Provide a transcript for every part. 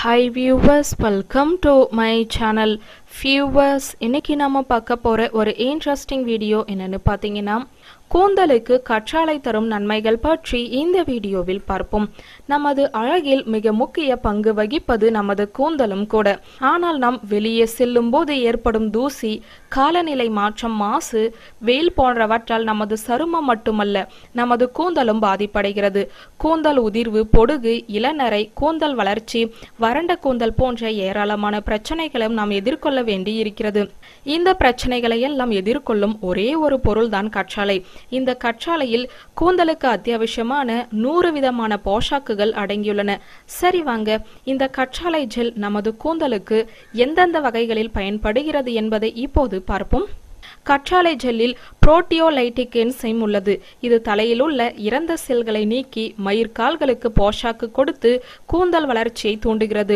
hi viewers welcome to my channel viewers இன்னைக்கு நாம பார்க்க போற ஒரு இன்ட்ரெஸ்டிங் வீடியோ என்னன்னு பார்த்தீங்கன்னா கூந்தலுக்கு கற்றாழை தரும் நன்மைகள் பற்றி இந்த வீடியோவில் பார்ப்போம் நமது அழகில் மிக முக்கிய பங்கு வகிப்பது நமது கூந்தலும் கூட ஆனால் நாம் வெளியே செல்லும் போது ஏற்படும் தூசி காலநிலை மாற்றம் மாசு வெயில் போன்றவற்றால் நமது சருமம் மட்டுமல்ல நமது கூந்தலும் பாதிப்படைகிறது கூந்தல் உதிர்வு பொடுகு இளநரை கூந்தல் வளர்ச்சி வறண்ட கூந்தல் போன்ற ஏராளமான பிரச்சனைகளும் நாம் எதிர்கொள்ள வேண்டி இருக்கிறது இந்த பிரச்சனைகளை எல்லாம் எதிர்கொள்ளும் ஒரே ஒரு பொருள்தான் கற்றாழை இந்த கற்றாழையில் கூந்தலுக்கு அத்தியாவசியமான நூறு விதமான போஷாக்குகள் அடங்கியுள்ளன சரி வாங்க இந்த கற்றாழை ஜெல் நமது கூந்தலுக்கு எந்தெந்த வகைகளில் பயன்படுகிறது என்பதை இப்போது பார்ப்போம் கற்றாழை ஜெல்லில் புரோட்டியோலைட்டிக் என்சைம் உள்ளது இது தலையில் உள்ள இறந்த செல்களை நீக்கி மயிர்கால்களுக்கு போஷாக்கு கொடுத்து கூந்தல் வளர்ச்சியை தூண்டுகிறது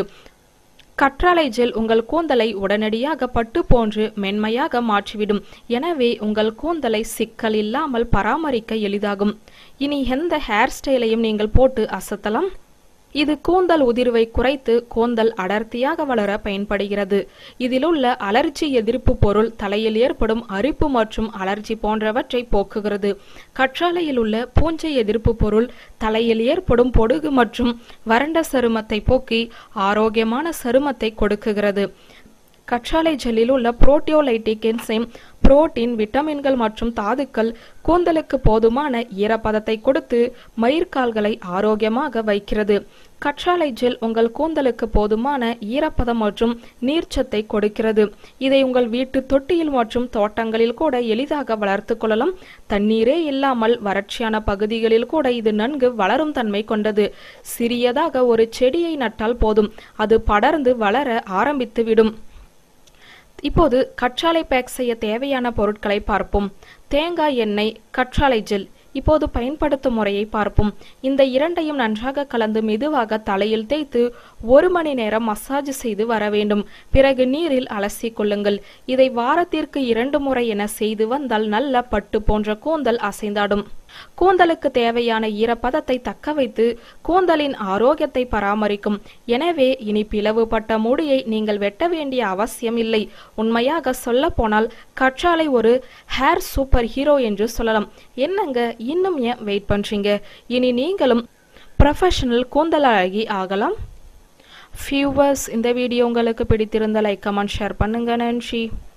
கற்றாழை ஜெல் உங்கள் கூந்தலை உடனடியாக பட்டு போன்று மென்மையாக மாற்றிவிடும் எனவே உங்கள் கூந்தலை சிக்கல் இல்லாமல் பராமரிக்க எளிதாகும் இனி எந்த ஹேர் ஸ்டைலையும் நீங்கள் போட்டு அசத்தலாம் இது கூந்தல் உதிர்வை குறைத்து கூந்தல் அடர்த்தியாக வளர பயன்படுகிறது இதில் உள்ள அலர்ஜி எதிர்ப்பு பொருள் தலையில் ஏற்படும் அரிப்பு மற்றும் அலர்ஜி போன்றவற்றை போக்குகிறது கற்றாழையில் உள்ள பூஞ்சை எதிர்ப்பு பொருள் தலையில் ஏற்படும் பொடுகு மற்றும் வறண்ட சருமத்தை போக்கி ஆரோக்கியமான சருமத்தை கொடுக்குகிறது கற்றாழை ஜெல்லில் உள்ள புரோட்டியோலைட்டிக் என்சைம் புரோட்டீன் விட்டமின்கள் மற்றும் தாதுக்கள் கூந்தலுக்கு போதுமான ஈரப்பதத்தை கொடுத்து மயிர்கால்களை ஆரோக்கியமாக வைக்கிறது கற்றாழை ஜெல் உங்கள் கூந்தலுக்கு போதுமான ஈரப்பதம் மற்றும் நீர்ச்சத்தை கொடுக்கிறது இதை உங்கள் வீட்டு தொட்டியில் மற்றும் தோட்டங்களில் கூட எளிதாக வளர்த்து கொள்ளலாம் தண்ணீரே இல்லாமல் வறட்சியான பகுதிகளில் கூட இது நன்கு வளரும் தன்மை கொண்டது சிறியதாக ஒரு செடியை நட்டால் போதும் அது படர்ந்து வளர ஆரம்பித்து விடும் இப்போது கற்றாழை பேக் செய்ய தேவையான பொருட்களை பார்ப்போம் தேங்காய் எண்ணெய் கற்றாழை ஜெல் இப்போது பயன்படுத்தும் முறையை பார்ப்போம் இந்த இரண்டையும் நன்றாக கலந்து மெதுவாக தலையில் தேய்த்து ஒரு மணி நேரம் மசாஜ் செய்து வர வேண்டும் பிறகு நீரில் அலசி கொள்ளுங்கள் இதை வாரத்திற்கு இரண்டு முறை என செய்து வந்தால் நல்ல பட்டு போன்ற கூந்தல் அசைந்தாடும் கூந்தலுக்கு தேவையான ஈரப்பதத்தை தக்க வைத்து கூந்தலின் ஆரோக்கியத்தை பராமரிக்கும் எனவே இனி பிளவுபட்ட முடியை நீங்கள் வெட்ட வேண்டிய அவசியம் இல்லை உண்மையாக சொல்ல போனால் கற்றாழை ஒரு ஹேர் சூப்பர் ஹீரோ என்று சொல்லலாம் என்னங்க இன்னும் ஏன் வெயிட் பண்றீங்க இனி நீங்களும் ப்ரொஃபஷனல் கூந்தல் அழகி ஆகலாம் ஃபியூவர்ஸ் இந்த வீடியோ உங்களுக்கு பிடித்திருந்த லைக் கமெண்ட் ஷேர் பண்ணுங்க நன்றி